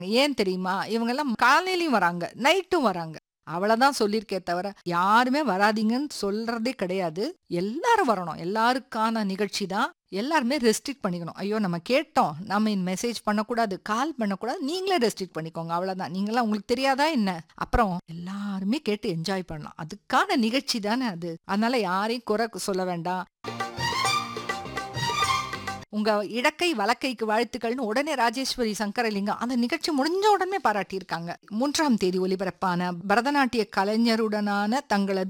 ஏன் தெரியுமா இவங்க எல்லாம் காலையிலயும் வராங்க நைட்டும் வராங்க அவ்வளவுதான் சொல்லியிருக்கே தவிர யாருமே வராதீங்கன்னு சொல்றதே கிடையாது எல்லாரும் வரணும் எல்லாருக்கான நிகழ்ச்சி தான் எல்லாருமே ரெஸ்ட்ரிக்ட் பண்ணிக்கணும் ஐயோ நம்ம கேட்டோம் நம்ம மெசேஜ் பண்ணக்கூடாது கால் பண்ணக்கூடாது நீங்களே ரெஸ்ட்ரிக்ட் பண்ணிக்கோங்க அவ்வளவுதான் நீங்களாம் உங்களுக்கு தெரியாதா என்ன அப்புறம் எல்லாருமே கேட்டு என்ஜாய் பண்ணலாம் அதுக்கான நிகழ்ச்சி தானே அது அதனால யாரையும் குறை சொல்ல வேண்டாம் உங்க இடக்கை வலக்கைக்கு வாழ்த்துக்கள்னு உடனே ராஜேஸ்வரி சங்கரலிங்கம் அந்த நிகழ்ச்சி முடிஞ்ச உடனே பாராட்டியிருக்காங்க மூன்றாம் தேதி ஒலிபரப்பான பரதநாட்டிய கலைஞருடனான தங்களது